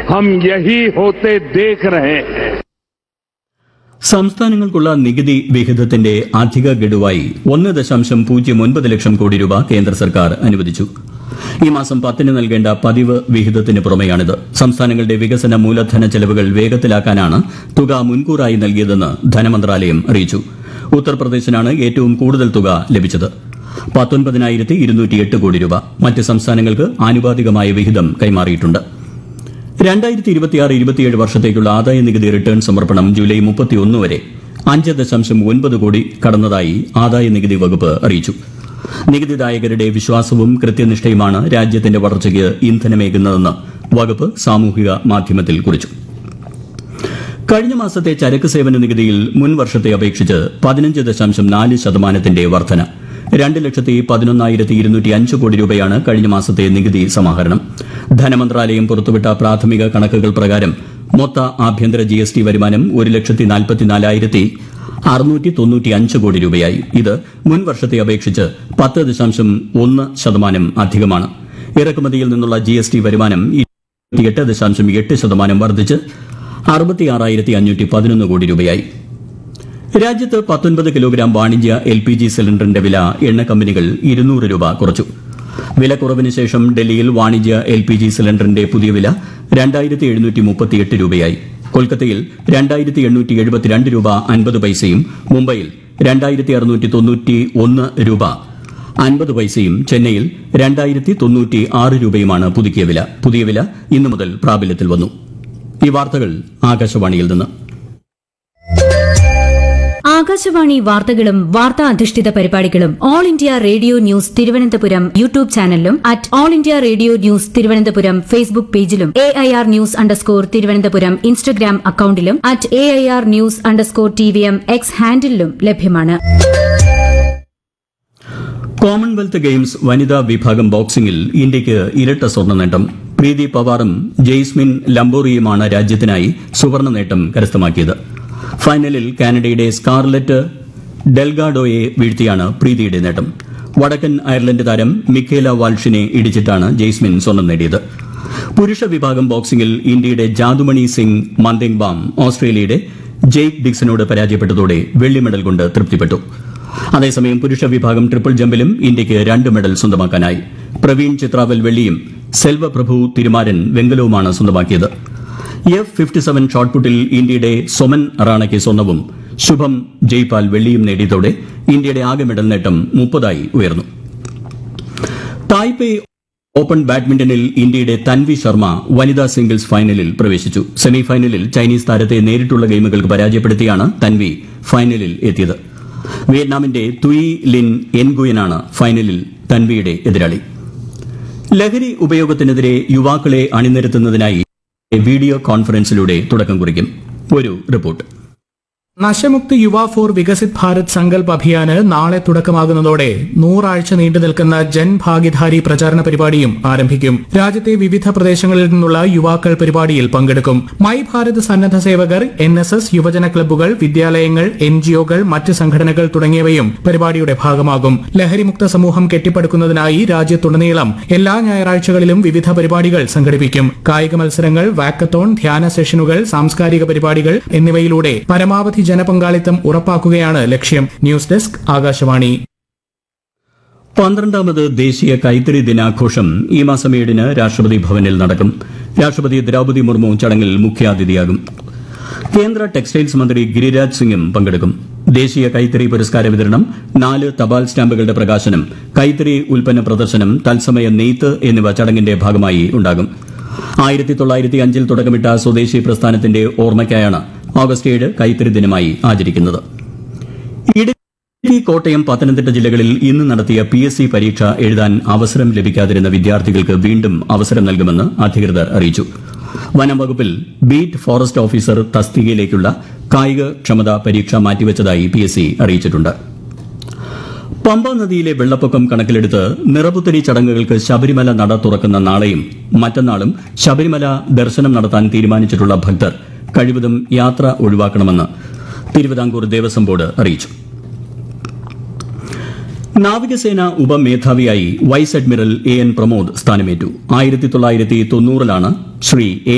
हम यही होते देख रहे हैं സംസ്ഥാനങ്ങൾക്കുള്ള നികുതി വിഹിതത്തിന്റെ അധിക ഗഡുവായി ഒന്ന് ദശാംശം പൂജ്യം ഒൻപത് ലക്ഷം കോടി രൂപ കേന്ദ്ര സർക്കാർ അനുവദിച്ചു ഈ മാസം പത്തിന് നൽകേണ്ട പതിവ് വിഹിതത്തിന് പുറമെയാണിത് സംസ്ഥാനങ്ങളുടെ വികസന മൂലധന ചെലവുകൾ വേഗത്തിലാക്കാനാണ് തുക മുൻകൂറായി നൽകിയതെന്ന് ധനമന്ത്രാലയം അറിയിച്ചു ഉത്തർപ്രദേശിനാണ് ഏറ്റവും കൂടുതൽ തുക ലഭിച്ചത് പത്തൊൻപതിനായിരത്തി ഇരുന്നൂറ്റിയെട്ട് കോടി രൂപ മറ്റ് സംസ്ഥാനങ്ങൾക്ക് ആനുപാതികമായ വിഹിതം കൈമാറിയിട്ടുണ്ട് രണ്ടായിരത്തി ഇരുപത്തിയാറ് ഇരുപത്തിയേഴ് വർഷത്തേക്കുള്ള ആദായ നികുതി റിട്ടേൺ സമർപ്പണം ജൂലൈ മുപ്പത്തിയൊന്ന് വരെ അഞ്ച് ദശാംശം ഒൻപത് കോടി കടന്നതായി ആദായ നികുതി വകുപ്പ് അറിയിച്ചു നികുതിദായകരുടെ വിശ്വാസവും കൃത്യനിഷ്ഠയുമാണ് രാജ്യത്തിന്റെ വളർച്ചയ്ക്ക് ഇന്ധനമേകുന്നതെന്ന് വകുപ്പ് സാമൂഹിക മാധ്യമത്തിൽ കുറിച്ചു കഴിഞ്ഞ മാസത്തെ ചരക്ക് സേവന നികുതിയിൽ മുൻ വർഷത്തെ അപേക്ഷിച്ച് പതിനഞ്ച് ദശാംശം നാല് ശതമാനത്തിന്റെ വർധന രണ്ട് ലക്ഷത്തി പതിനൊന്നായിരത്തി ഇരുന്നൂറ്റി അഞ്ച് കോടി രൂപയാണ് കഴിഞ്ഞ മാസത്തെ നികുതി സമാഹരണം ധനമന്ത്രാലയം പുറത്തുവിട്ട പ്രാഥമിക കണക്കുകൾ പ്രകാരം മൊത്ത ആഭ്യന്തര ജി എസ് ടി വരുമാനം ഒരു ലക്ഷത്തി നാൽപ്പത്തിനാലായിരത്തി അറുന്നൂറ്റി തൊണ്ണൂറ്റി അഞ്ച് കോടി രൂപയായി ഇത് മുൻ വർഷത്തെ അപേക്ഷിച്ച് പത്ത് ദശാംശം ഒന്ന് ശതമാനം അധികമാണ് ഇറക്കുമതിയിൽ നിന്നുള്ള ജി എസ് ടി വരുമാനം എട്ട് ദശാംശം എട്ട് ശതമാനം വർദ്ധിച്ച് അറുപത്തിയാറായിരത്തി അഞ്ഞൂറ്റി പതിനൊന്ന് കോടി രൂപയായി രാജ്യത്ത് പത്തൊൻപത് കിലോഗ്രാം വാണിജ്യ എൽ പി ജി സിലിണ്ടറിന്റെ വില എണ്ണ കമ്പനികൾ ഇരുന്നൂറ് രൂപ കുറച്ചു വിലക്കുറവിന് ശേഷം ഡൽഹിയിൽ വാണിജ്യ എൽ പി ജി സിലിണ്ടറിന്റെ പുതിയ വില രണ്ടായിരത്തി എഴുന്നൂറ്റി മുപ്പത്തിയെട്ട് രൂപയായി കൊൽക്കത്തയിൽ രണ്ടായിരത്തി എണ്ണൂറ്റി എഴുപത്തിരണ്ട് രൂപ അൻപത് പൈസയും മുംബൈയിൽ രണ്ടായിരത്തി അറുന്നൂറ്റി തൊണ്ണൂറ്റി ഒന്ന് രൂപ അൻപത് പൈസയും ചെന്നൈയിൽ രണ്ടായിരത്തി തൊണ്ണൂറ്റി ആറ് രൂപയുമാണ് പുതുക്കിയ വില പുതിയ വില ഇന്നു മുതൽ പ്രാബല്യത്തിൽ വന്നു ഈ വാർത്തകൾ ആകാശവാണിയിൽ നിന്ന് ആകാശവാണി വാർത്തകളും വാർത്താ അധിഷ്ഠിത പരിപാടികളും All India Radio news Thiruvananthapuram YouTube ചാനലിലും at All India Radio news Thiruvananthapuram Facebook പേജിലും A I R news underscore Thiruvananthapuram Instagram അക്കൌണ്ടിലും at A I R news underscore T V M X ഹാൻഡിലും ലഭ്യമാണ് കോമൺവെൽത്ത് ഗെയിംസ് വനിതാ വിഭാഗം ബോക്സിംഗിൽ ഇന്ത്യയ്ക്ക് ഇരട്ട സ്വർണ്ണ നേട്ടം പ്രീതി പവാറും ജെയ്സ്മിൻ ലംബോറിയുമാണ് രാജ്യത്തിനായി സുവർണ്ണ നേട്ടം കരസ്ഥമാക്കിയത് ഫൈനലിൽ കാനഡയുടെ സ്കാർലറ്റ് ഡെൽഗാഡോയെ വീഴ്ത്തിയാണ് പ്രീതിയുടെ നേട്ടം വടക്കൻ അയർലൻഡ് താരം മിഖേല വാൾഷിനെ ഇടിച്ചിട്ടാണ് ജെയ്സ്മിൻ സ്വർണ്ണം നേടിയത് പുരുഷ വിഭാഗം ബോക്സിംഗിൽ ഇന്ത്യയുടെ ജാദുമണി സിംഗ് മന്ദേങ്ബാം ഓസ്ട്രേലിയയുടെ ജെയ്ക്ക് ഡിക്സനോട് പരാജയപ്പെട്ടതോടെ വെള്ളി മെഡൽ കൊണ്ട് തൃപ്തിപ്പെട്ടു അതേസമയം പുരുഷ വിഭാഗം ട്രിപ്പിൾ ജമ്പിലും ഇന്ത്യയ്ക്ക് രണ്ട് മെഡൽ സ്വന്തമാക്കാനായി പ്രവീൺ ചിത്രാവൽ വെള്ളിയും സെൽവപ്രഭു തിരുമാരൻ വെങ്കലവുമാണ് സ്വന്തമാക്കിയത് എഫ് ഫിഫ്റ്റി സെവൻ ഷോട്ട്പുട്ടിൽ ഇന്ത്യയുടെ സൊമൻ റാണയ്ക്ക് സ്വർണവും ശുഭം ജയ്പാൽ വെള്ളിയും നേടിയതോടെ ഇന്ത്യയുടെ ആകെ മെഡൽ നേട്ടം മുപ്പതായി ഉയർന്നു തായ്പേ ഓപ്പൺ ബാഡ്മിന്റണിൽ ഇന്ത്യയുടെ തൻവി ശർമ്മ വനിതാ സിംഗിൾസ് ഫൈനലിൽ പ്രവേശിച്ചു സെമിഫൈനലിൽ ചൈനീസ് താരത്തെ നേരിട്ടുള്ള ഗെയിമുകൾക്ക് പരാജയപ്പെടുത്തിയാണ് തൻവി ഫൈനലിൽ എത്തിയത് വിയറ്റ്നാമിന്റെ തുയി ലിൻ എൻഗുയനാണ് ഫൈനലിൽ തൻവിയുടെ എതിരാളി ലഹരി ഉപയോഗത്തിനെതിരെ യുവാക്കളെ അണിനിരത്തുന്നതിനായി വീഡിയോ കോൺഫറൻസിലൂടെ തുടക്കം കുറിക്കും ഒരു റിപ്പോർട്ട് നശമുക്ത് യുവ ഫോർ വികസിത് ഭാരത് സങ്കൽപ് അഭിയാന് നാളെ തുടക്കമാകുന്നതോടെ നൂറാഴ്ച നീണ്ടു നിൽക്കുന്ന ജൻ ഭാഗിധാരി പ്രചാരണ പരിപാടിയും ആരംഭിക്കും രാജ്യത്തെ വിവിധ പ്രദേശങ്ങളിൽ നിന്നുള്ള യുവാക്കൾ പരിപാടിയിൽ പങ്കെടുക്കും മൈ ഭാരത് സന്നദ്ധ സേവകർ എൻ എസ് എസ് യുവജന ക്ലബ്ബുകൾ വിദ്യാലയങ്ങൾ എൻ ജിഒകൾ മറ്റ് സംഘടനകൾ തുടങ്ങിയവയും പരിപാടിയുടെ ഭാഗമാകും ലഹരിമുക്ത സമൂഹം കെട്ടിപ്പടുക്കുന്നതിനായി രാജ്യത്തുടനീളം എല്ലാ ഞായറാഴ്ചകളിലും വിവിധ പരിപാടികൾ സംഘടിപ്പിക്കും കായിക മത്സരങ്ങൾ വാക്കത്തോൺ ധ്യാന സെഷനുകൾ സാംസ്കാരിക പരിപാടികൾ എന്നിവയിലൂടെ പരമാവധി ജനപങ്കാളിത്തം ഉറപ്പാക്കുകയാണ് ലക്ഷ്യം ന്യൂസ് ഡെസ്ക് ആകാശവാണി പന്ത്രണ്ടാമത് ദേശീയ കൈത്തറി ദിനാഘോഷം ഈ മാസം ഏഴിന് രാഷ്ട്രപതി ഭവനിൽ നടക്കും രാഷ്ട്രപതി ദ്രൌപതി മുർമു ചടങ്ങിൽ മുഖ്യാതിഥിയാകും കേന്ദ്ര ടെക്സ്റ്റൈൽസ് മന്ത്രി ഗിരിരാജ് സിംഗും പങ്കെടുക്കും ദേശീയ കൈത്തറി പുരസ്കാര വിതരണം നാല് തപാൽ സ്റ്റാമ്പുകളുടെ പ്രകാശനം കൈത്തറി ഉൽപ്പന്ന പ്രദർശനം തത്സമയ നെയ്ത്ത് എന്നിവ ചടങ്ങിന്റെ ഭാഗമായി ഉണ്ടാകും ആയിരത്തി തൊള്ളായിരത്തി അഞ്ചിൽ തുടക്കമിട്ട സ്വദേശി പ്രസ്ഥാനത്തിന്റെ ഓർമ്മയ്ക്കായാണ് ഓഗസ്റ്റ് ഏഴ് കൈത്തറി ദിനമായി ആചരിക്കുന്നത് ഇടുക്കി കോട്ടയം പത്തനംതിട്ട ജില്ലകളിൽ ഇന്ന് നടത്തിയ പി എസ് സി പരീക്ഷ എഴുതാൻ അവസരം ലഭിക്കാതിരുന്ന വിദ്യാർത്ഥികൾക്ക് വീണ്ടും അവസരം നൽകുമെന്ന് അധികൃതർ അറിയിച്ചു വനം വകുപ്പിൽ ബീറ്റ് ഫോറസ്റ്റ് ഓഫീസർ തസ്തികയിലേക്കുള്ള കായിക ക്ഷമതാ പരീക്ഷ മാറ്റിവച്ചതായി പി എസ് സി അറിയിച്ചിട്ടുണ്ട് പമ്പ നദിയിലെ വെള്ളപ്പൊക്കം കണക്കിലെടുത്ത് നിറപുത്തരി ചടങ്ങുകൾക്ക് ശബരിമല നട തുറക്കുന്ന നാളെയും മറ്റന്നാളും ശബരിമല ദർശനം നടത്താൻ തീരുമാനിച്ചിട്ടുള്ള ഭക്തർ കഴിവതും യാത്ര ഒഴിവാക്കണമെന്ന് തിരുവിതാംകൂർ ദേവസ്വം ബോർഡ് അറിയിച്ചു നാവികസേന ഉപമേധാവിയായി vice admiral A N Pramod സ്ഥാനമേറ്റു ആയിരത്തി തൊള്ളായിരത്തി തൊണ്ണൂറിലാണ് ശ്രീ എ